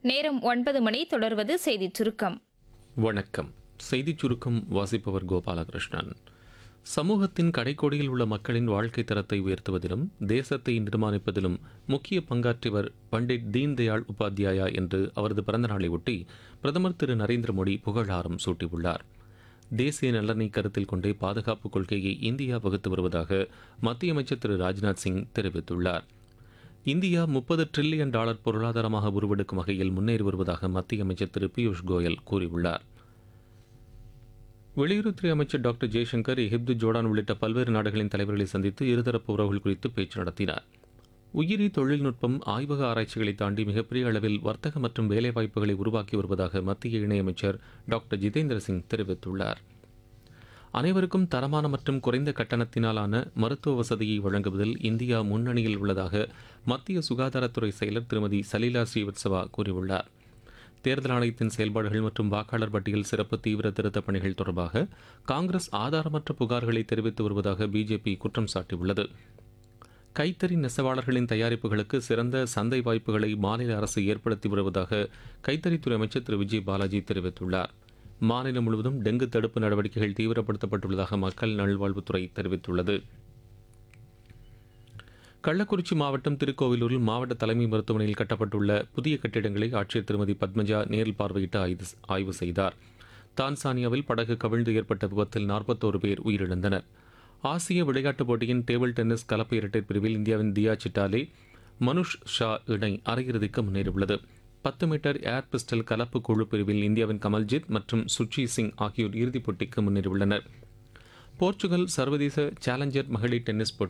நேரம் ஒன்பது மணி தொடர்வது செய்திச் சுருக்கம் வணக்கம் செய்திச் சுருக்கம் வாசிப்பவர் கோபாலகிருஷ்ணன் சமூகத்தின் கடைக்கோடியில் உள்ள மக்களின் வாழ்க்கை தரத்தை உயர்த்துவதிலும் தேசத்தை நிர்மாணிப்பதிலும் முக்கிய பங்காற்றியவர் பண்டிட் தீன்தயாள் உபாத்யாயா என்று அவரது பிறந்தநாளை ஒட்டி பிரதமர் திரு நரேந்திர மோடி புகழாரம் சூட்டியுள்ளார் தேசிய நலனை கருத்தில் கொண்டே பாதுகாப்பு கொள்கையை இந்தியா வகுத்து வருவதாக மத்திய அமைச்சர் திரு ராஜ்நாத் சிங் தெரிவித்துள்ளார் இந்தியா முப்பது டிரில்லியன் டாலர் பொருளாதாரமாக உருவெடுக்கும் வகையில் முன்னேறி வருவதாக மத்திய அமைச்சர் திரு பியூஷ் கோயல் கூறியுள்ளார் வெளியுறவுத்துறை அமைச்சர் டாக்டர் ஜெய்சங்கர் எகிப்து ஜோர்டான் உள்ளிட்ட பல்வேறு நாடுகளின் தலைவர்களை சந்தித்து இருதரப்பு உறவுகள் குறித்து பேச்சு நடத்தினார் உயிரி தொழில்நுட்பம் ஆய்வக ஆராய்ச்சிகளை தாண்டி மிகப்பெரிய அளவில் வர்த்தக மற்றும் வேலைவாய்ப்புகளை உருவாக்கி வருவதாக மத்திய இணையமைச்சர் டாக்டர் ஜிதேந்திர சிங் தெரிவித்துள்ளார் அனைவருக்கும் தரமான மற்றும் குறைந்த கட்டணத்தினாலான மருத்துவ வசதியை வழங்குவதில் இந்தியா முன்னணியில் உள்ளதாக மத்திய சுகாதாரத்துறை செயலர் திருமதி சலீலா ஸ்ரீவத்சவா கூறியுள்ளார் தேர்தல் ஆணையத்தின் செயல்பாடுகள் மற்றும் வாக்காளர் பட்டியல் சிறப்பு தீவிர திருத்தப் பணிகள் தொடர்பாக காங்கிரஸ் ஆதாரமற்ற புகார்களை தெரிவித்து வருவதாக பிஜேபி குற்றம் சாட்டியுள்ளது கைத்தறி நெசவாளர்களின் தயாரிப்புகளுக்கு சிறந்த சந்தை வாய்ப்புகளை மாநில அரசு ஏற்படுத்தி வருவதாக கைத்தறித்துறை அமைச்சர் திரு விஜய் பாலாஜி தெரிவித்துள்ளார் மாநிலம் முழுவதும் டெங்கு தடுப்பு நடவடிக்கைகள் தீவிரப்படுத்தப்பட்டுள்ளதாக மக்கள் நல்வாழ்வுத்துறை தெரிவித்துள்ளது கள்ளக்குறிச்சி மாவட்டம் திருக்கோவிலூரில் மாவட்ட தலைமை மருத்துவமனையில் கட்டப்பட்டுள்ள புதிய கட்டிடங்களை ஆட்சியர் திருமதி பத்மஜா நேரில் பார்வையிட்டு ஆய்வு ஆய்வு செய்தார் தான்சானியாவில் படகு கவிழ்ந்து ஏற்பட்ட விபத்தில் நாற்பத்தோரு பேர் உயிரிழந்தனர் ஆசிய விளையாட்டுப் போட்டியின் டேபிள் டென்னிஸ் கலப்பு இரட்டையர் பிரிவில் இந்தியாவின் தியா சிட்டாலே மனுஷ் ஷா இணை அரையிறுதிக்கு முன்னேறியுள்ளது பத்து மீட்டர் ஏர் பிஸ்டல் கலப்பு குழு பிரிவில் இந்தியாவின் கமல்ஜித் மற்றும் சுச்சி சிங் ஆகியோர் இறுதிப் போட்டிக்கு முன்னேறியுள்ளனர் போர்ச்சுகல் சர்வதேச சேலஞ்சர் மகளிர் டென்னிஸ் போட்டி